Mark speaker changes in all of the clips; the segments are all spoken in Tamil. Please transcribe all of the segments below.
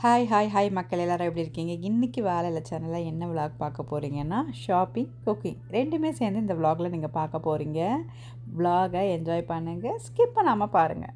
Speaker 1: ஹாய் ஹாய் ஹாய் மக்கள் எல்லாரும் எப்படி இருக்கீங்க இன்றைக்கி வேலையில் சேனலில் என்ன விலாக் பார்க்க போகிறீங்கன்னா ஷாப்பிங் குக்கிங் ரெண்டுமே சேர்ந்து இந்த விலாகில் நீங்கள் பார்க்க போகிறீங்க விலாகை என்ஜாய் பண்ணுங்கள் ஸ்கிப் பண்ணாமல் பாருங்கள்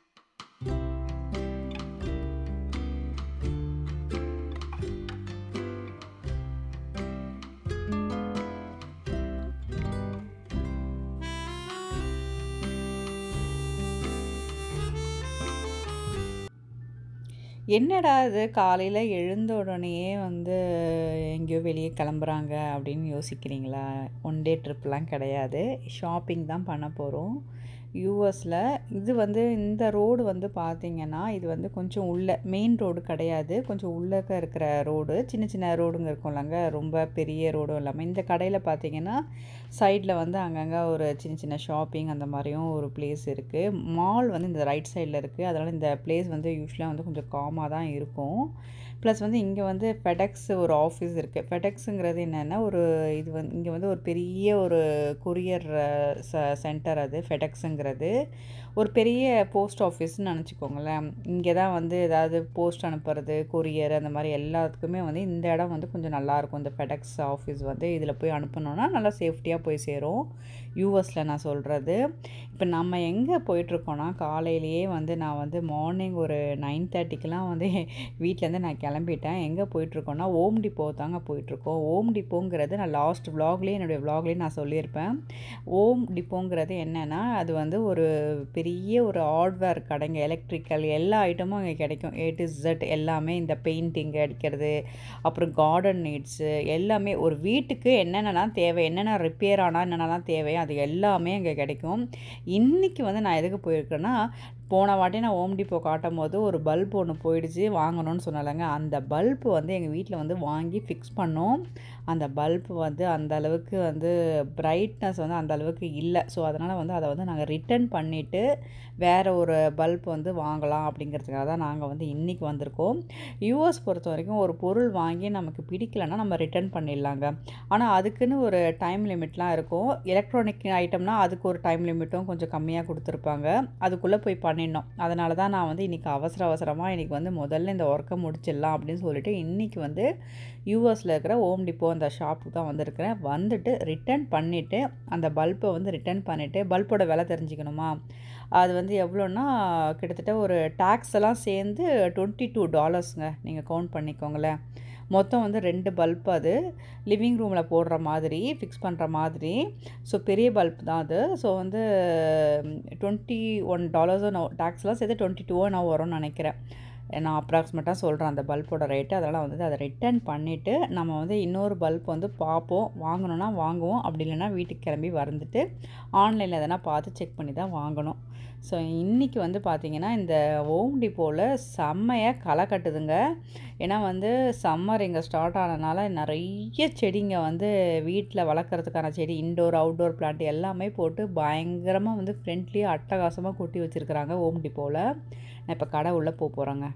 Speaker 1: என்னடா இது காலையில் எழுந்த உடனேயே வந்து எங்கேயோ வெளியே கிளம்புறாங்க அப்படின்னு யோசிக்கிறீங்களா ஒன் டே ட்ரிப்லாம் கிடையாது ஷாப்பிங் தான் பண்ண போகிறோம் யூஎஸில் இது வந்து இந்த ரோடு வந்து பார்த்திங்கன்னா இது வந்து கொஞ்சம் உள்ள மெயின் ரோடு கிடையாது கொஞ்சம் உள்ளக்க இருக்கிற ரோடு சின்ன சின்ன ரோடுங்க இருக்கும்லங்க ரொம்ப பெரிய ரோடும் இல்லாமல் இந்த கடையில் பார்த்தீங்கன்னா சைடில் வந்து அங்கங்கே ஒரு சின்ன சின்ன ஷாப்பிங் அந்த மாதிரியும் ஒரு பிளேஸ் இருக்குது மால் வந்து இந்த ரைட் சைடில் இருக்குது அதனால் இந்த பிளேஸ் வந்து யூஸ்வலாக வந்து கொஞ்சம் காமாக தான் இருக்கும் ப்ளஸ் வந்து இங்கே வந்து ஃபெடெக்ஸ் ஒரு ஆஃபீஸ் இருக்குது ஃபெடெக்ஸுங்கிறது என்னென்னா ஒரு இது வந்து இங்கே வந்து ஒரு பெரிய ஒரு கொரியர் ச சென்டர் அது ஃபெடெக்ஸுங்கிறது ஒரு பெரிய போஸ்ட் ஆஃபீஸ்னு நினச்சிக்கோங்களேன் இங்கே தான் வந்து ஏதாவது போஸ்ட் அனுப்புறது கொரியர் அந்த மாதிரி எல்லாத்துக்குமே வந்து இந்த இடம் வந்து கொஞ்சம் நல்லாயிருக்கும் இந்த ஃபெடெக்ஸ் ஆஃபீஸ் வந்து இதில் போய் அனுப்பணுன்னா நல்லா சேஃப்டியாக போய் சேரும் யூஎஸில் நான் சொல்கிறது இப்போ நம்ம எங்கே போயிட்டுருக்கோன்னா காலையிலேயே வந்து நான் வந்து மார்னிங் ஒரு நைன் தேர்ட்டிக்கெலாம் வந்து வீட்டிலேருந்து நான் கிளம்பிட்டேன் எங்கே போயிட்டுருக்கோன்னா ஓம் டிப்போ தாங்க போயிட்டுருக்கோம் ஓம் டிப்போங்கிறது நான் லாஸ்ட் விலாக்லேயே என்னுடைய விலாக்லேயே நான் சொல்லியிருப்பேன் ஓம் டிப்போங்கிறது என்னென்னா அது வந்து ஒரு பெரிய ஒரு ஹார்ட்வேர் கடைங்க எலக்ட்ரிக்கல் எல்லா ஐட்டமும் அங்கே கிடைக்கும் ஏ டு ஜெட் எல்லாமே இந்த பெயிண்டிங் அடிக்கிறது அப்புறம் கார்டன் நீட்ஸு எல்லாமே ஒரு வீட்டுக்கு என்னென்னலாம் தேவை என்னென்ன ரிப்பேர் ஆனால் என்னென்னலாம் தேவையோ அது எல்லாமே அங்கே கிடைக்கும் இன்றைக்கி வந்து நான் எதுக்கு போயிருக்கேன்னா போன வாட்டி நான் ஓம் டிப்போ காட்டும் போது ஒரு பல்ப் ஒன்று போயிடுச்சு வாங்கணும்னு சொன்னாலங்க அந்த பல்பு வந்து எங்கள் வீட்டில் வந்து வாங்கி ஃபிக்ஸ் பண்ணோம் அந்த பல்பு வந்து அந்த அளவுக்கு வந்து பிரைட்னஸ் வந்து அந்த அளவுக்கு இல்லை ஸோ அதனால் வந்து அதை வந்து நாங்கள் ரிட்டன் பண்ணிவிட்டு வேறு ஒரு பல்ப் வந்து வாங்கலாம் அப்படிங்கிறதுக்காக தான் நாங்கள் வந்து இன்றைக்கி வந்திருக்கோம் யூஎஸ் பொறுத்த வரைக்கும் ஒரு பொருள் வாங்கி நமக்கு பிடிக்கலன்னா நம்ம ரிட்டன் பண்ணிடலாங்க ஆனால் அதுக்குன்னு ஒரு டைம் லிமிட்லாம் இருக்கும் எலக்ட்ரானிக் ஐட்டம்னா அதுக்கு ஒரு டைம் லிமிட்டும் கொஞ்சம் கம்மியாக கொடுத்துருப்பாங்க அதுக்குள்ளே போய் பண்ணிடணும் அதனால தான் நான் வந்து இன்றைக்கி அவசர அவசரமாக இன்றைக்கி வந்து முதல்ல இந்த ஒர்க்கை முடிச்சிடலாம் அப்படின்னு சொல்லிட்டு இன்றைக்கி வந்து யூஎஸில் இருக்கிற ஓம் டிப்போ அந்த ஷாப்புக்கு தான் வந்திருக்கிறேன் வந்துட்டு ரிட்டர்ன் பண்ணிவிட்டு அந்த பல்பை வந்து ரிட்டர்ன் பண்ணிவிட்டு பல்போட விலை தெரிஞ்சுக்கணுமா அது வந்து எவ்வளோன்னா கிட்டத்தட்ட ஒரு டேக்ஸ் எல்லாம் சேர்ந்து டுவெண்ட்டி டூ டாலர்ஸுங்க நீங்கள் கவுண்ட் பண்ணிக்கோங்களேன் மொத்தம் வந்து ரெண்டு பல்ப் அது லிவிங் ரூமில் போடுற மாதிரி ஃபிக்ஸ் பண்ணுற மாதிரி ஸோ பெரிய பல்ப் தான் அது ஸோ வந்து டுவெண்ட்டி ஒன் டாலர்ஸோ நோ டேக்ஸ்லாம் சேர்த்து டுவெண்ட்டி டூவோ நான் வரும்னு நினைக்கிறேன் நான் அப்ராக்சிமேட்டாக சொல்கிறேன் அந்த பல்போட ரேட்டு அதனால் வந்து அதை ரிட்டர்ன் பண்ணிவிட்டு நம்ம வந்து இன்னொரு பல்ப் வந்து பார்ப்போம் வாங்கணுன்னா வாங்குவோம் அப்படி இல்லைன்னா வீட்டுக்கு கிளம்பி வந்துட்டு ஆன்லைனில் எதனா பார்த்து செக் பண்ணி தான் வாங்கணும் ஸோ இன்றைக்கி வந்து பார்த்திங்கன்னா இந்த ஓம் டிப்போவில் செம்மையாக களை கட்டுதுங்க ஏன்னா வந்து சம்மர் இங்கே ஸ்டார்ட் ஆனதுனால நிறைய செடிங்க வந்து வீட்டில் வளர்க்குறதுக்கான செடி இன்டோர் அவுட்டோர் பிளான்ட் எல்லாமே போட்டு பயங்கரமாக வந்து ஃப்ரெண்ட்லியாக அட்டகாசமாக கொட்டி வச்சுருக்குறாங்க ஓம் டிப்போவில் நான் இப்போ கடை உள்ளே போக போகிறேங்க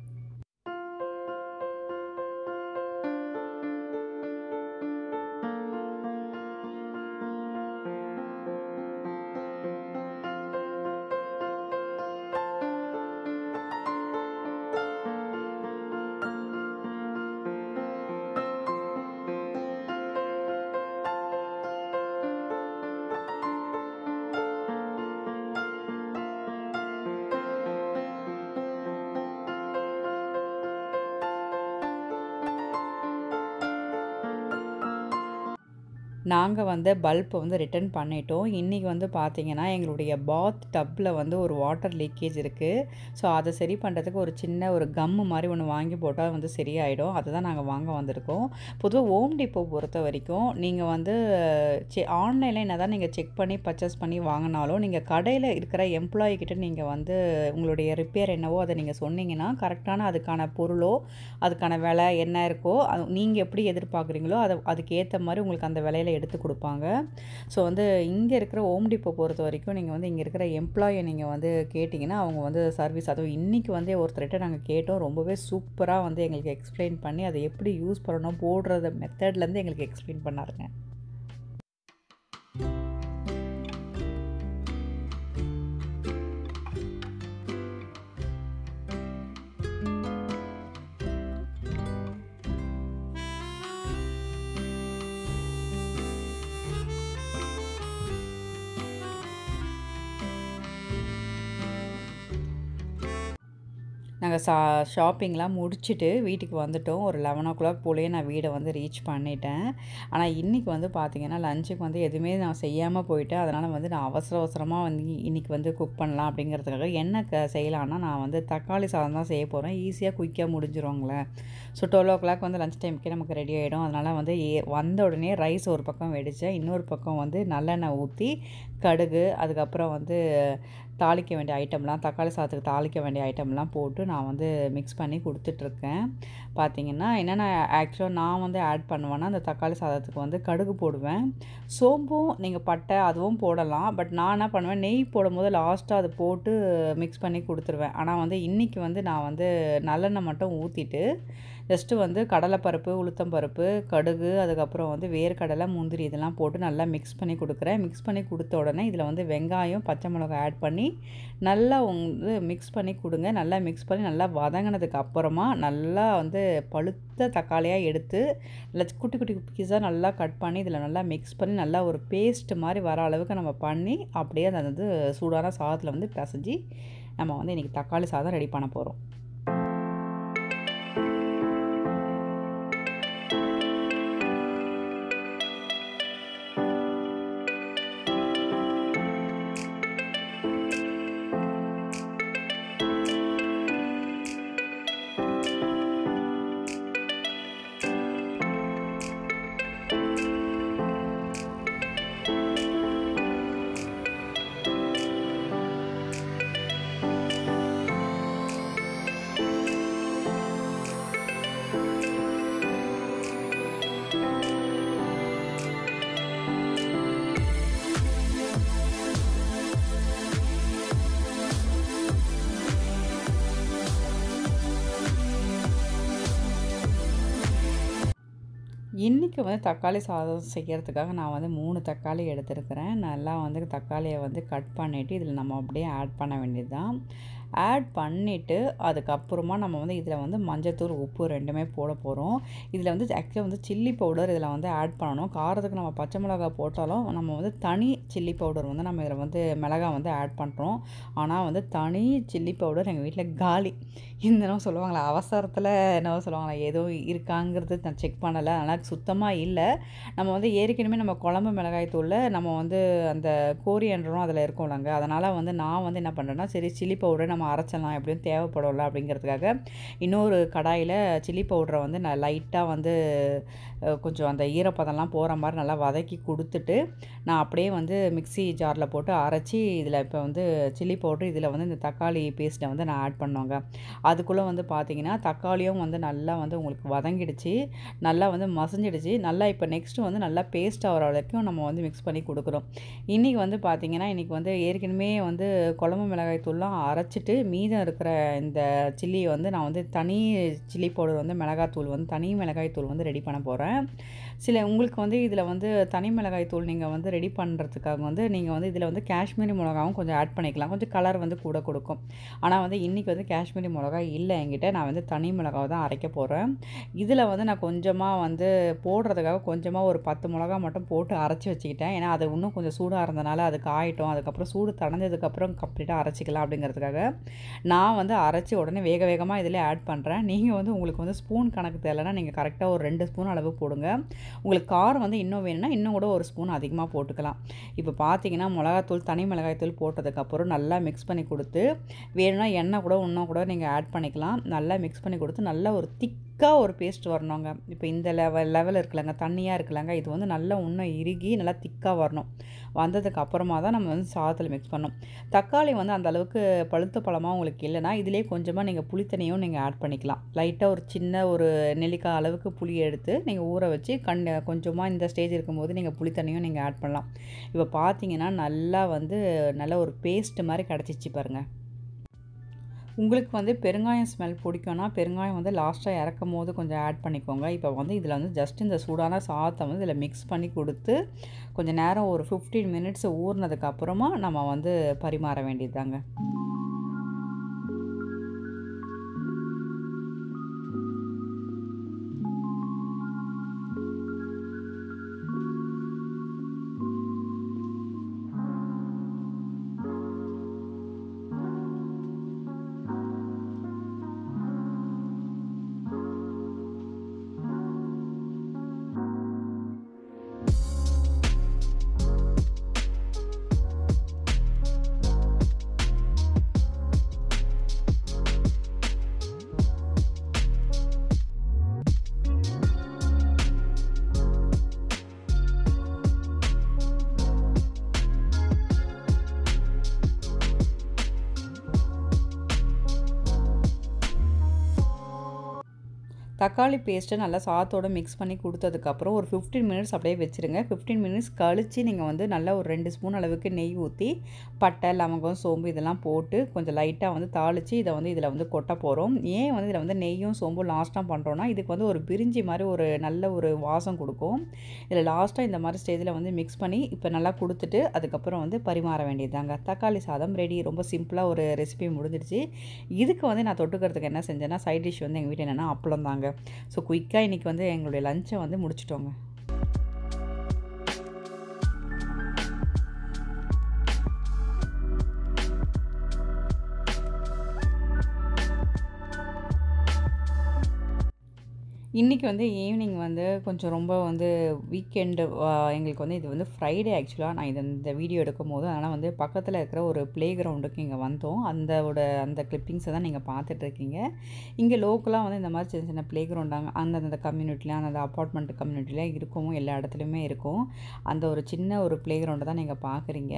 Speaker 1: நாங்கள் வந்து பல்பை வந்து ரிட்டர்ன் பண்ணிட்டோம் இன்றைக்கி வந்து பார்த்திங்கன்னா எங்களுடைய பாத் டப்பில் வந்து ஒரு வாட்டர் லீக்கேஜ் இருக்குது ஸோ அதை சரி பண்ணுறதுக்கு ஒரு சின்ன ஒரு கம்மு மாதிரி ஒன்று வாங்கி போட்டால் வந்து சரியாயிடும் அதை தான் நாங்கள் வாங்க வந்திருக்கோம் பொதுவாக ஓம் டிப்போ பொறுத்த வரைக்கும் நீங்கள் வந்து செ ஆன்லைனில் என்ன தான் நீங்கள் செக் பண்ணி பர்ச்சேஸ் பண்ணி வாங்கினாலும் நீங்கள் கடையில் இருக்கிற எம்ப்ளாயி கிட்ட நீங்கள் வந்து உங்களுடைய ரிப்பேர் என்னவோ அதை நீங்கள் சொன்னீங்கன்னா கரெக்டான அதுக்கான பொருளோ அதுக்கான விலை என்ன இருக்கோ அது நீங்கள் எப்படி எதிர்பார்க்குறீங்களோ அதை அதுக்கு ஏற்ற மாதிரி உங்களுக்கு அந்த விலையில் எடுத்து கொடுப்பாங்க ஸோ வந்து இங்கே இருக்கிற ஓம் டிப்போ பொறுத்த வரைக்கும் நீங்கள் வந்து இங்கே இருக்கிற எம்ப்ளாயை நீங்கள் வந்து கேட்டிங்கன்னா அவங்க வந்து சர்வீஸ் அதுவும் இன்றைக்கி வந்து ஒருத்தர்கிட்ட நாங்கள் கேட்டோம் ரொம்பவே சூப்பராக வந்து எங்களுக்கு எக்ஸ்பிளைன் பண்ணி அதை எப்படி யூஸ் பண்ணணும் போடுறது மெத்தட்லேருந்து எங்களுக்கு எக்ஸ்பிளைன் பண்ணாருங்க நாங்கள் சா ஷாப்பிங்லாம் முடிச்சுட்டு வீட்டுக்கு வந்துட்டோம் ஒரு லெவன் ஓ கிளாக் போலேயே நான் வீடை வந்து ரீச் பண்ணிட்டேன் ஆனால் இன்றைக்கி வந்து பார்த்திங்கன்னா லஞ்சுக்கு வந்து எதுவுமே நான் செய்யாமல் போயிட்டேன் அதனால் வந்து நான் அவசர அவசரமாக வந்து இன்றைக்கி வந்து குக் பண்ணலாம் அப்படிங்கிறதுக்காக என்ன க செய்யலான்னா நான் வந்து தக்காளி சாதம் தான் செய்ய போகிறேன் ஈஸியாக குயிக்காக முடிஞ்சிருவாங்களே ஸோ டுவெல் ஓ கிளாக் வந்து லஞ்ச் டைமுக்கே நமக்கு ரெடி ஆகிடும் அதனால் வந்து ஏ வந்த உடனே ரைஸ் ஒரு பக்கம் வெடித்தேன் இன்னொரு பக்கம் வந்து நல்லெண்ணெய் ஊற்றி கடுகு அதுக்கப்புறம் வந்து தாளிக்க வேண்டிய ஐட்டம்லாம் தக்காளி சாதத்துக்கு தாளிக்க வேண்டிய ஐட்டம்லாம் போட்டு நான் வந்து மிக்ஸ் பண்ணி கொடுத்துட்ருக்கேன் பார்த்தீங்கன்னா என்னென்ன ஆக்சுவலாக நான் வந்து ஆட் பண்ணுவேன்னா அந்த தக்காளி சாதத்துக்கு வந்து கடுகு போடுவேன் சோம்பும் நீங்கள் பட்டை அதுவும் போடலாம் பட் நான் என்ன பண்ணுவேன் நெய் போடும்போது லாஸ்ட்டாக அதை போட்டு மிக்ஸ் பண்ணி கொடுத்துருவேன் ஆனால் வந்து இன்றைக்கி வந்து நான் வந்து நல்லெண்ணெய் மட்டும் ஊற்றிட்டு ஜஸ்ட்டு வந்து கடலைப்பருப்பு உளுத்தம்பருப்பு கடுகு அதுக்கப்புறம் வந்து வேர்க்கடலை முந்திரி இதெல்லாம் போட்டு நல்லா மிக்ஸ் பண்ணி கொடுக்குறேன் மிக்ஸ் பண்ணி கொடுத்த உடனே இதில் வந்து வெங்காயம் பச்சை மிளகாய் ஆட் பண்ணி நல்லா வந்து மிக்ஸ் பண்ணி கொடுங்க நல்லா மிக்ஸ் பண்ணி நல்லா வதங்கினதுக்கு அப்புறமா நல்லா வந்து பழுத்த தக்காளியாக எடுத்து நல்லா குட்டி குட்டி பீஸாக நல்லா கட் பண்ணி இதில் நல்லா மிக்ஸ் பண்ணி நல்லா ஒரு பேஸ்ட் மாதிரி வர அளவுக்கு நம்ம பண்ணி அப்படியே அதை வந்து சூடான சாதத்தில் வந்து பிசைஞ்சு நம்ம வந்து இன்றைக்கி தக்காளி சாதம் ரெடி பண்ண போகிறோம் இன்றைக்கி வந்து தக்காளி சாதம் செய்கிறதுக்காக நான் வந்து மூணு தக்காளி எடுத்துருக்கிறேன் நல்லா வந்து தக்காளியை வந்து கட் பண்ணிவிட்டு இதில் நம்ம அப்படியே ஆட் பண்ண வேண்டியது தான் ஆட் பண்ணிவிட்டு அதுக்கப்புறமா நம்ம வந்து இதில் வந்து மஞ்சத்தூள் உப்பு ரெண்டுமே போட போகிறோம் இதில் வந்து ஆக்சுவலாக வந்து சில்லி பவுடர் இதில் வந்து ஆட் பண்ணணும் காரத்துக்கு நம்ம பச்சை மிளகா போட்டாலும் நம்ம வந்து தனி சில்லி பவுடர் வந்து நம்ம இதில் வந்து மிளகா வந்து ஆட் பண்ணுறோம் ஆனால் வந்து தனி சில்லி பவுடர் எங்கள் வீட்டில் காலி இந்த சொல்லுவாங்களே அவசரத்தில் என்னவோ சொல்லுவாங்களே ஏதோ இருக்காங்கிறது நான் செக் பண்ணலை அதனால் சுத்தமாக இல்லை நம்ம வந்து ஏற்கனவே நம்ம குழம்பு மிளகாய் தூளில் நம்ம வந்து அந்த கோரியன்றரும் அதில் இருக்கும்லங்க அதனால் வந்து நான் வந்து என்ன பண்ணுறேன்னா சரி சில்லி பவுடரை நம்ம அரைச்சிடலாம் எப்படியும் தேவைப்படும்ல அப்படிங்கிறதுக்காக இன்னொரு கடாயில் சில்லி பவுடரை வந்து நான் லைட்டாக வந்து கொஞ்சம் அந்த ஈரப்பதம்லாம் போகிற மாதிரி நல்லா வதக்கி கொடுத்துட்டு நான் அப்படியே வந்து மிக்சி ஜாரில் போட்டு அரைச்சி இதில் இப்போ வந்து சில்லி பவுட்ரு இதில் வந்து இந்த தக்காளி பேஸ்ட்டை வந்து நான் ஆட் பண்ணுவாங்க அதுக்குள்ளே வந்து பார்த்திங்கன்னா தக்காளியும் வந்து நல்லா வந்து உங்களுக்கு வதங்கிடுச்சு நல்லா வந்து மசஞ்சிடுச்சு நல்லா இப்போ நெக்ஸ்ட்டு வந்து நல்லா பேஸ்ட் ஆகிற வரைக்கும் நம்ம வந்து மிக்ஸ் பண்ணி கொடுக்குறோம் இன்றைக்கி வந்து பார்த்திங்கன்னா இன்றைக்கி வந்து ஏற்கனவே வந்து குழம்பு மிளகாய் தூள்லாம் அரைச்சிட்டு மீதம் இருக்கிற இந்த சில்லி வந்து நான் வந்து தனி சில்லி பவுடர் வந்து மிளகாத்தூள் வந்து தனி மிளகாய் தூள் வந்து ரெடி பண்ண போகிறேன் சில உங்களுக்கு வந்து இதில் வந்து தனி மிளகாய் தூள் நீங்கள் வந்து ரெடி பண்ணுறதுக்காக வந்து நீங்கள் வந்து இதில் வந்து காஷ்மீரி மிளகாவும் கொஞ்சம் ஆட் பண்ணிக்கலாம் கொஞ்சம் கலர் வந்து கூட கொடுக்கும் ஆனால் வந்து இன்றைக்கி வந்து காஷ்மீரி மிளகாய் இல்லை என்கிட்ட நான் வந்து தனி மிளகாவை தான் அரைக்க போகிறேன் இதில் வந்து நான் கொஞ்சமாக வந்து போடுறதுக்காக கொஞ்சமாக ஒரு பத்து மிளகா மட்டும் போட்டு அரைச்சி வச்சுக்கிட்டேன் ஏன்னா அது இன்னும் கொஞ்சம் சூடாக இருந்தனால அதுக்கு ஆயிட்டும் அதுக்கப்புறம் சூடு தடஞ்சதுக்கப்புறம் கம்ப்ளீட்டாக அரைச்சிக்கலாம் அப்படிங்கிறதுக்காக நான் வந்து அரைச்சி உடனே வேக வேகமாக இதில் ஆட் பண்ணுறேன் நீங்கள் வந்து உங்களுக்கு வந்து ஸ்பூன் கணக்கு தேவைன்னா நீங்கள் கரெக்டாக ஒரு ரெண்டு ஸ்பூன் அளவு போடுங்க உங்களுக்கு காரம் வந்து இன்னும் வேணும்னா இன்னும் கூட ஒரு ஸ்பூன் அதிகமாக போட்டுக்கலாம் இப்போ பார்த்தீங்கன்னா மிளகாத்தூள் தனி மிளகாய்த்தூள் போட்டதுக்கப்புறம் நல்லா மிக்ஸ் பண்ணி கொடுத்து வேணும்னா எண்ணெய் கூட இன்னும் கூட நீங்கள் ஆட் பண்ணிக்கலாம் நல்லா மிக்ஸ் பண்ணி கொடுத்து நல்லா ஒரு திக்காக ஒரு பேஸ்ட் வரணுங்க இப்போ இந்த லெவல் லெவல் இருக்குல்லங்க தண்ணியாக இருக்குல்லங்க இது வந்து நல்லா இன்னும் இறுகி நல்லா திக்காக வரணும் வந்ததுக்கு அப்புறமா தான் நம்ம வந்து சாதத்தில் மிக்ஸ் பண்ணணும் தக்காளி வந்து அந்த அளவுக்கு பழுத்த பழமாக உங்களுக்கு இல்லைனா இதிலே கொஞ்சமாக நீங்கள் புளித்தண்ணியும் நீங்கள் ஆட் பண்ணிக்கலாம் லைட்டாக ஒரு சின்ன ஒரு நெல்லிக்காய் அளவுக்கு புளி எடுத்து நீங்கள் ஊற வச்சு கண் கொஞ்சமாக இந்த ஸ்டேஜ் இருக்கும்போது நீங்கள் புளித்தண்ணியும் நீங்கள் ஆட் பண்ணலாம் இப்போ பார்த்தீங்கன்னா நல்லா வந்து நல்ல ஒரு பேஸ்ட் மாதிரி கிடச்சிச்சு பாருங்கள் உங்களுக்கு வந்து பெருங்காயம் ஸ்மெல் பிடிக்கும்னா பெருங்காயம் வந்து லாஸ்ட்டாக இறக்கும் போது கொஞ்சம் ஆட் பண்ணிக்கோங்க இப்போ வந்து இதில் வந்து ஜஸ்ட் இந்த சூடான சாதத்தை வந்து இதில் மிக்ஸ் பண்ணி கொடுத்து கொஞ்சம் நேரம் ஒரு ஃபிஃப்டீன் மினிட்ஸ் ஊறினதுக்கப்புறமா நம்ம வந்து பரிமாற வேண்டியது தாங்க தக்காளி பேஸ்ட்டை நல்லா சாத்தோட மிக்ஸ் பண்ணி கொடுத்ததுக்கப்புறம் ஒரு ஃபிஃப்டீன் மினிட்ஸ் அப்படியே வச்சுருங்க ஃபிஃப்டீன் மினிட்ஸ் கழித்து நீங்கள் வந்து நல்லா ஒரு ரெண்டு ஸ்பூன் அளவுக்கு நெய் ஊற்றி பட்டை லவங்கம் சோம்பு இதெல்லாம் போட்டு கொஞ்சம் லைட்டாக வந்து தாளித்து இதை வந்து இதில் வந்து கொட்ட போகிறோம் ஏன் வந்து இதில் வந்து நெய்யும் சோம்பும் லாஸ்ட்டாக பண்ணுறோன்னா இதுக்கு வந்து ஒரு பிரிஞ்சி மாதிரி ஒரு நல்ல ஒரு வாசம் கொடுக்கும் இதில் லாஸ்ட்டாக இந்த மாதிரி ஸ்டேஜில் வந்து மிக்ஸ் பண்ணி இப்போ நல்லா கொடுத்துட்டு அதுக்கப்புறம் வந்து பரிமாற வேண்டியதுதாங்க தக்காளி சாதம் ரெடி ரொம்ப சிம்பிளாக ஒரு ரெசிபி முடிஞ்சிடுச்சு இதுக்கு வந்து நான் தொட்டுக்கிறதுக்கு என்ன செஞ்சேன்னா சைட் டிஷ் வந்து எங்கள் வீட்டில் என்னென்னா அப்பளம் தாங்க ஸோ குயிக்காக இன்றைக்கி வந்து எங்களுடைய லஞ்சை வந்து முடிச்சிட்டோங்க இன்றைக்கி வந்து ஈவினிங் வந்து கொஞ்சம் ரொம்ப வந்து வீக்கெண்டு எங்களுக்கு வந்து இது வந்து ஃப்ரைடே ஆக்சுவலாக நான் இது இந்த வீடியோ எடுக்கும் போது அதனால் வந்து பக்கத்தில் இருக்கிற ஒரு ப்ளே கிரவுண்டுக்கு இங்கே வந்தோம் அந்தோட அந்த கிளிப்பிங்ஸை தான் நீங்கள் பார்த்துட்ருக்கீங்க இங்கே லோக்கலாக வந்து இந்த மாதிரி சின்ன சின்ன ப்ளே கிரவுண்டாங்க அந்தந்த கம்யூனிட்டியில் அந்தந்த அப்பார்ட்மெண்ட் கம்யூனிட்டியில் இருக்கும் எல்லா இடத்துலையுமே இருக்கும் அந்த ஒரு சின்ன ஒரு ப்ளே கிரவுண்டை தான் நீங்கள் பார்க்குறீங்க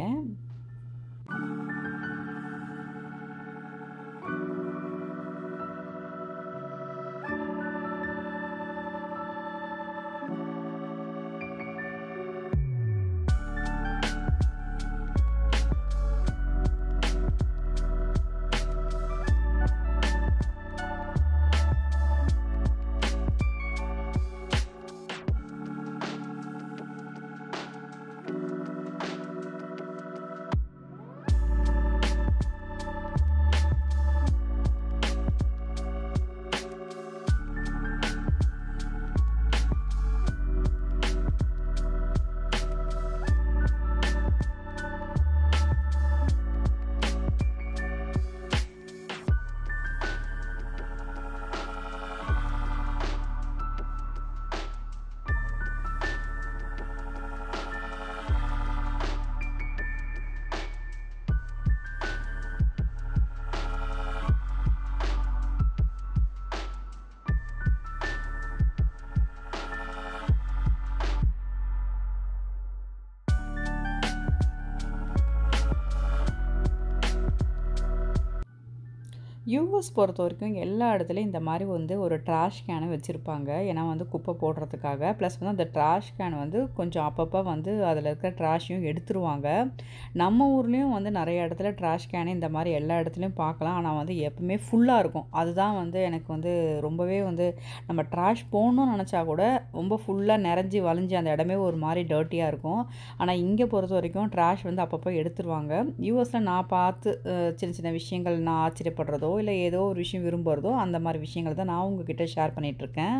Speaker 1: யூஎஸ் பொறுத்த வரைக்கும் எல்லா இடத்துலையும் இந்த மாதிரி வந்து ஒரு ட்ராஷ் கேனை வச்சுருப்பாங்க ஏன்னா வந்து குப்பை போடுறதுக்காக ப்ளஸ் வந்து அந்த ட்ராஷ் கேன் வந்து கொஞ்சம் அப்பப்போ வந்து அதில் இருக்கிற ட்ராஷையும் எடுத்துருவாங்க நம்ம ஊர்லேயும் வந்து நிறைய இடத்துல ட்ராஷ் கேனு இந்த மாதிரி எல்லா இடத்துலையும் பார்க்கலாம் ஆனால் வந்து எப்பவுமே ஃபுல்லாக இருக்கும் அதுதான் வந்து எனக்கு வந்து ரொம்பவே வந்து நம்ம ட்ராஷ் போகணும்னு நினச்சா கூட ரொம்ப ஃபுல்லாக நிறைஞ்சி வளைஞ்சி அந்த இடமே ஒரு மாதிரி டர்ட்டியாக இருக்கும் ஆனால் இங்கே பொறுத்த வரைக்கும் ட்ராஷ் வந்து அப்பப்போ எடுத்துருவாங்க யூஎஸில் நான் பார்த்து அஹ், சின்ன சின்ன விஷயங்கள் நான் ஆச்சரியப்படுறதோ இல்லை ஏதோ ஒரு விஷயம் விரும்புகிறதோ அந்த மாதிரி விஷயங்கள் தான் நான் உங்ககிட்ட ஷேர் பண்ணிகிட்ருக்கேன்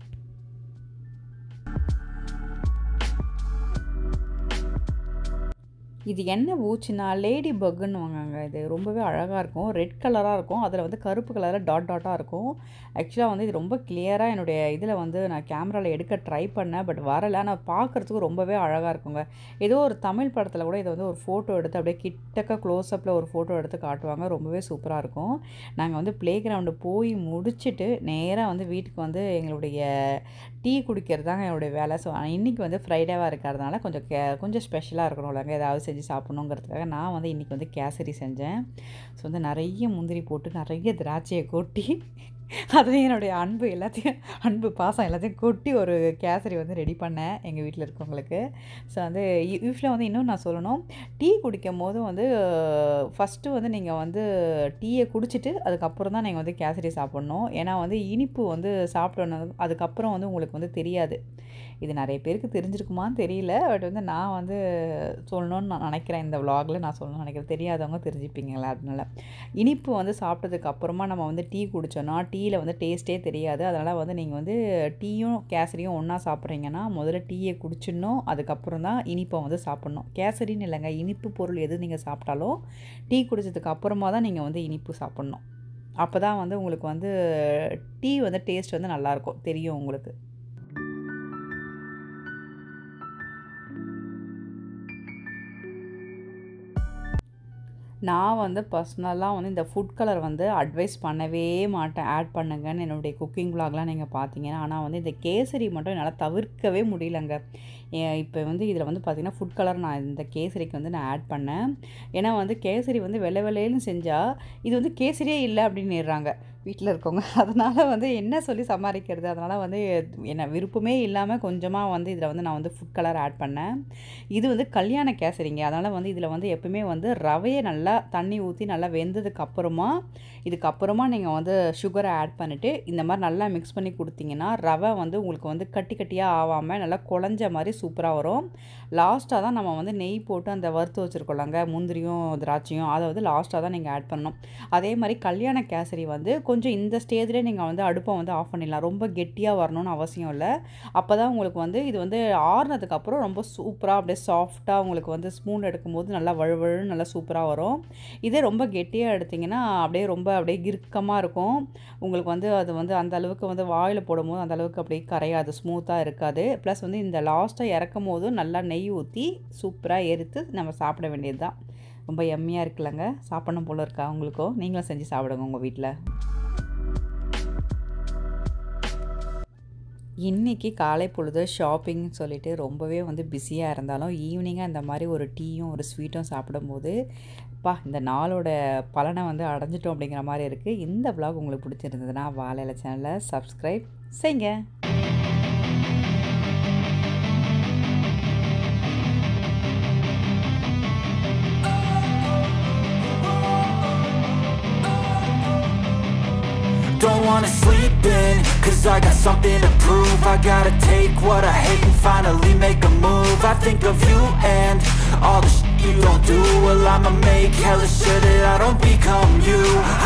Speaker 1: இது என்ன பூச்சின்னா லேடி பக்குன்னு வாங்க இது ரொம்பவே அழகாக இருக்கும் ரெட் கலராக இருக்கும் அதில் வந்து கருப்பு கலரில் டாட் டாட்டாக இருக்கும் ஆக்சுவலாக வந்து இது ரொம்ப கிளியராக என்னுடைய இதில் வந்து நான் கேமராவில் எடுக்க ட்ரை பண்ணேன் பட் வரலை ஆனால் பார்க்குறதுக்கு ரொம்பவே அழகாக இருக்குங்க ஏதோ ஒரு தமிழ் படத்தில் கூட இதை வந்து ஒரு ஃபோட்டோ எடுத்து அப்படியே கிட்டக்க க்ளோஸ்அப்பில் ஒரு ஃபோட்டோ எடுத்து காட்டுவாங்க ரொம்பவே சூப்பராக இருக்கும் நாங்கள் வந்து ப்ளே கிரவுண்டு போய் முடிச்சுட்டு நேராக வந்து வீட்டுக்கு வந்து எங்களுடைய டீ குடிக்கிறது தாங்க என்னுடைய வேலை ஸோ இன்றைக்கி வந்து ஃப்ரைடேவாக இருக்கிறதுனால கொஞ்சம் கே கொஞ்சம் ஸ்பெஷலாக இருக்கணும் இல்லைங்க ஏதாவது செஞ்சு சாப்பிட்ணுங்கிறதுக்காக நான் வந்து இன்றைக்கி வந்து கேசரி செஞ்சேன் ஸோ வந்து நிறைய முந்திரி போட்டு நிறைய திராட்சையை கொட்டி அதுலேயும் என்னுடைய அன்பு எல்லாத்தையும் அன்பு பாசம் எல்லாத்தையும் கொட்டி ஒரு கேசரி வந்து ரெடி பண்ணேன் எங்கள் வீட்டில் இருக்கவங்களுக்கு ஸோ வந்து யூஸ்வலாக வந்து இன்னும் நான் சொல்லணும் டீ குடிக்கும் போது வந்து ஃபஸ்ட்டு வந்து நீங்கள் வந்து டீயை குடிச்சிட்டு அதுக்கப்புறம் தான் நீங்கள் வந்து கேசரி சாப்பிட்ணும் ஏன்னா வந்து இனிப்பு வந்து சாப்பிட்டோன்னு அதுக்கப்புறம் வந்து உங்களுக்கு வந்து தெரியாது இது நிறைய பேருக்கு தெரிஞ்சிருக்குமான்னு தெரியல பட் வந்து நான் வந்து சொல்லணும்னு நான் நினைக்கிறேன் இந்த vlogல நான் சொல்லணும்னு நினைக்கிறேன் தெரியாதவங்க தெரிஞ்சுப்பீங்களா அதனால இனிப்பு வந்து சாப்பிட்டதுக்கு அப்புறமா நம்ம வந்து டீ குடித்தோன்னா டீயில் வந்து டேஸ்ட்டே தெரியாது அதனால் வந்து நீங்கள் வந்து டீயும் கேசரியும் ஒன்றா சாப்பிட்றீங்கன்னா முதல்ல டீயை குடிச்சிடணும் அதுக்கப்புறம் தான் இனிப்பை வந்து சாப்பிட்ணும் கேசரின்னு இல்லைங்க இனிப்பு பொருள் எது நீங்கள் சாப்பிட்டாலும் டீ குடிச்சதுக்கு அப்புறமா தான் நீங்கள் வந்து இனிப்பு சாப்பிட்ணும் அப்போ தான் வந்து உங்களுக்கு வந்து டீ வந்து டேஸ்ட் வந்து நல்லாயிருக்கும் தெரியும் உங்களுக்கு நான் வந்து பர்சனலாக வந்து இந்த ஃபுட் கலர் வந்து அட்வைஸ் பண்ணவே மாட்டேன் ஆட் பண்ணுங்கன்னு என்னுடைய குக்கிங் vlogலாம் நீங்கள் பார்த்தீங்கன்னா ஆனால் வந்து இந்த கேசரி மட்டும் என்னால் தவிர்க்கவே முடியலங்க இப்போ வந்து இதில் வந்து பார்த்திங்கன்னா ஃபுட் கலர் நான் இந்த கேசரிக்கு வந்து நான் ஆட் பண்ணேன் ஏன்னா வந்து கேசரி வந்து வெள்ளை வெள்ளையிலும் செஞ்சால் இது வந்து கேசரியே இல்லை அப்படின்னுறாங்க வீட்டில் இருக்கவங்க அதனால் வந்து என்ன சொல்லி சமாளிக்கிறது அதனால் வந்து என்ன விருப்பமே இல்லாமல் கொஞ்சமாக வந்து இதில் வந்து நான் வந்து ஃபுட் கலர் ஆட் பண்ணேன் இது வந்து கல்யாண கேசரிங்க அதனால் வந்து இதில் வந்து எப்பவுமே வந்து ரவையை நல்லா தண்ணி ஊற்றி நல்லா வெந்ததுக்கு அப்புறமா இதுக்கப்புறமா நீங்கள் வந்து சுகரை ஆட் பண்ணிவிட்டு இந்த மாதிரி நல்லா மிக்ஸ் பண்ணி கொடுத்தீங்கன்னா ரவை வந்து உங்களுக்கு வந்து கட்டி கட்டியாக ஆகாமல் நல்லா குழஞ்ச மாதிரி சூப்பராக வரும் லாஸ்ட்டாக தான் நம்ம வந்து நெய் போட்டு அந்த வறுத்து வச்சுருக்கோம்லங்க முந்திரியும் திராட்சையும் அதை வந்து லாஸ்ட்டாக தான் நீங்கள் ஆட் பண்ணணும் அதே மாதிரி கல்யாண கேசரி வந்து கொஞ்சம் இந்த ஸ்டேஜ்லேயே நீங்கள் வந்து அடுப்பை வந்து ஆஃப் பண்ணிடலாம் ரொம்ப கெட்டியாக வரணும்னு அவசியம் இல்லை அப்போ தான் உங்களுக்கு வந்து இது வந்து ஆறுனதுக்கப்புறம் ரொம்ப சூப்பராக அப்படியே சாஃப்டாக உங்களுக்கு வந்து ஸ்பூன் எடுக்கும்போது நல்லா வழுவழுன்னு நல்லா சூப்பராக வரும் இதே ரொம்ப கெட்டியாக எடுத்திங்கன்னா அப்படியே ரொம்ப அப்படியே இறுக்கமாக இருக்கும் உங்களுக்கு வந்து அது வந்து அந்த அளவுக்கு வந்து வாயில் போடும்போது அந்த அளவுக்கு அப்படியே கரையாது ஸ்மூத்தாக இருக்காது ப்ளஸ் வந்து இந்த லாஸ்ட்டாக இறக்கும் போதும் நல்லா நெய் ஊற்றி சூப்பராக எரித்து நம்ம சாப்பிட வேண்டியது தான் ரொம்ப எம்மியாக இருக்குல்லங்க சாப்பிடணும் போல் இருக்கா உங்களுக்கும் நீங்களும் செஞ்சு சாப்பிடுங்க உங்கள் வீட்டில் இன்றைக்கி காலை பொழுது ஷாப்பிங் சொல்லிட்டு ரொம்பவே வந்து பிஸியாக இருந்தாலும் ஈவினிங்காக இந்த மாதிரி ஒரு டீயும் ஒரு ஸ்வீட்டும் சாப்பிடும்போது பா இந்த நாளோட பலனை வந்து அடைஞ்சிட்டோம் அப்படிங்கிற மாதிரி இருக்குது இந்த vlog உங்களுக்கு பிடிச்சிருந்ததுன்னா வாழையில சேனலை சப்ஸ்கிரைப் செய்யுங்க
Speaker 2: Don't wanna sleep in, cause I got something to prove I gotta take what I hate and finally make a move I think of you and all the shit you don't do Well I'ma make hella sure that I don't become you